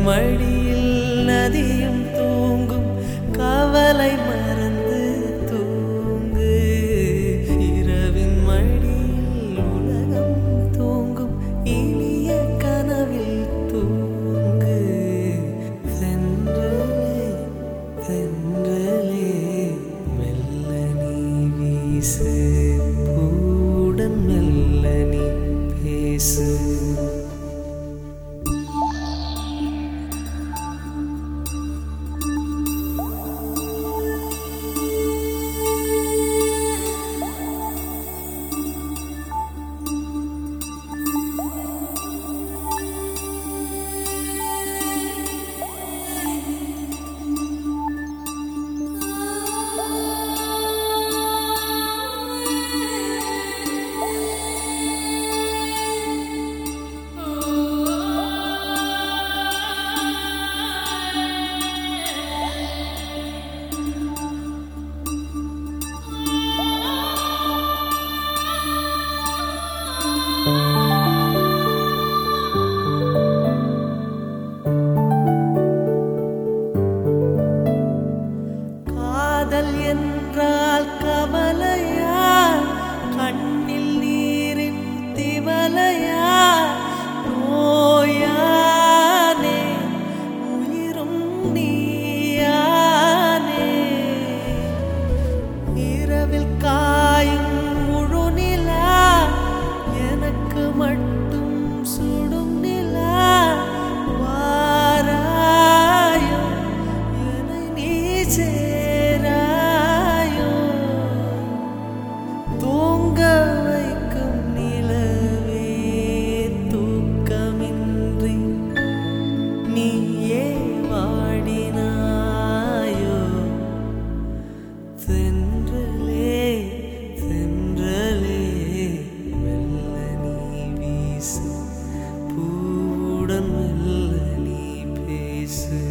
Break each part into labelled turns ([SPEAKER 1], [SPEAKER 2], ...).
[SPEAKER 1] மடியில் நதியும் தூங்கும் கவலை மறந்து தூங்கு இரவின் மடியில் உலகம் தூங்கும் இனிய கனவில் தூங்கு தென்றலே தென்றலே மெல்ல நீ வீசு பூடன் மெல்ல நீ பேசு காதல் என்றால் கவலையா கண்ணில் நீரின் திவலையா நோயானே உயிரும் நீயானே இரவில் காயும் முழு நிலா எனக்கு மட்டும் சுடும் நிலா வாராயோ என்னை நீ சேராயோ தூங்க வைக்கும் நிலவே தூக்கமின்றி நீயே வாடினாயோ தென்றலே தென்றலே மெல்ல நீ வீசு பூடன் மெல்ல நீ பேசு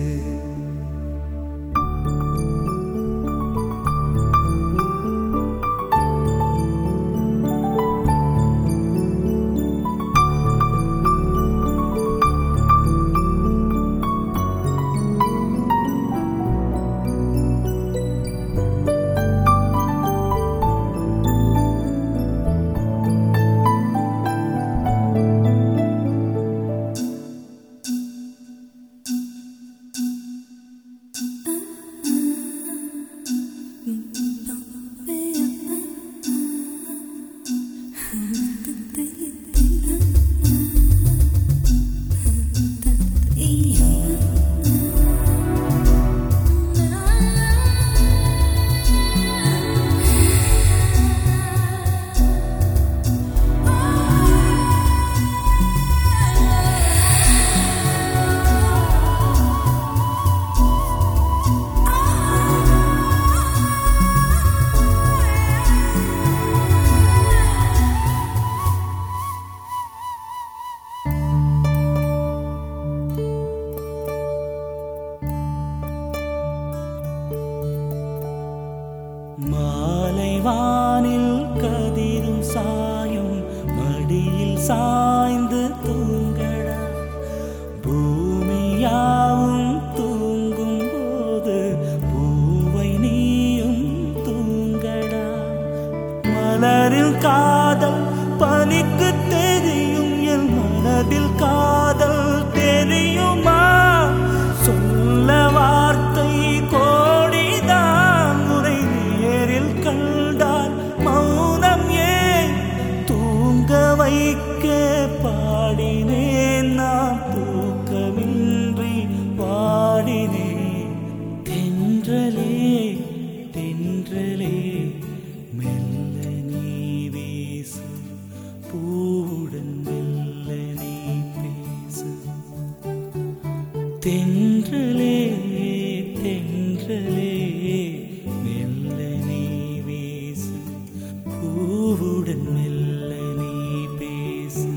[SPEAKER 2] மாலை வானில் கதிரும் சாயும் மடியில் சாய்ந்து தூங்கடா பூமியாவும் தூங்கும் போது பூவை நீயும் தூங்கடா மலரில் காதல் பனிக்கு தெரியும் என் மனதில் காதல் தெரியுமா சொல்ல வார்த்தை கோடிதான் முறை நேரில் கண்டால் மௌனம் ஏன் தூங்க வைக்க பாடினேன் நான் தூக்கமின்றி பாடினேன் தென்றலே தென்றலே மெல்ல நீ வீசு பூவுடன் மெல்ல நீ பேசு தென்றலே தென்றலே மெல்ல நீ வீசு பூவுடன் மெல்ல நீ பேசு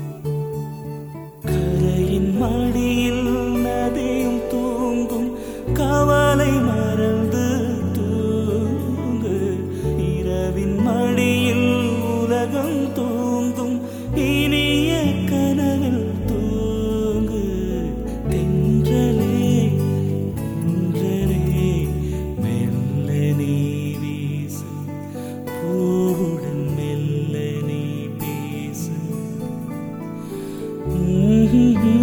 [SPEAKER 2] கரையின் மடியில் நதியும் தூங்கும் கவலை மறந்து தூங்கு இரவின் மடியில் உலகம் தூங்கும் இனிய கனவில் தூங்கு தென்ற ம்ஹும்.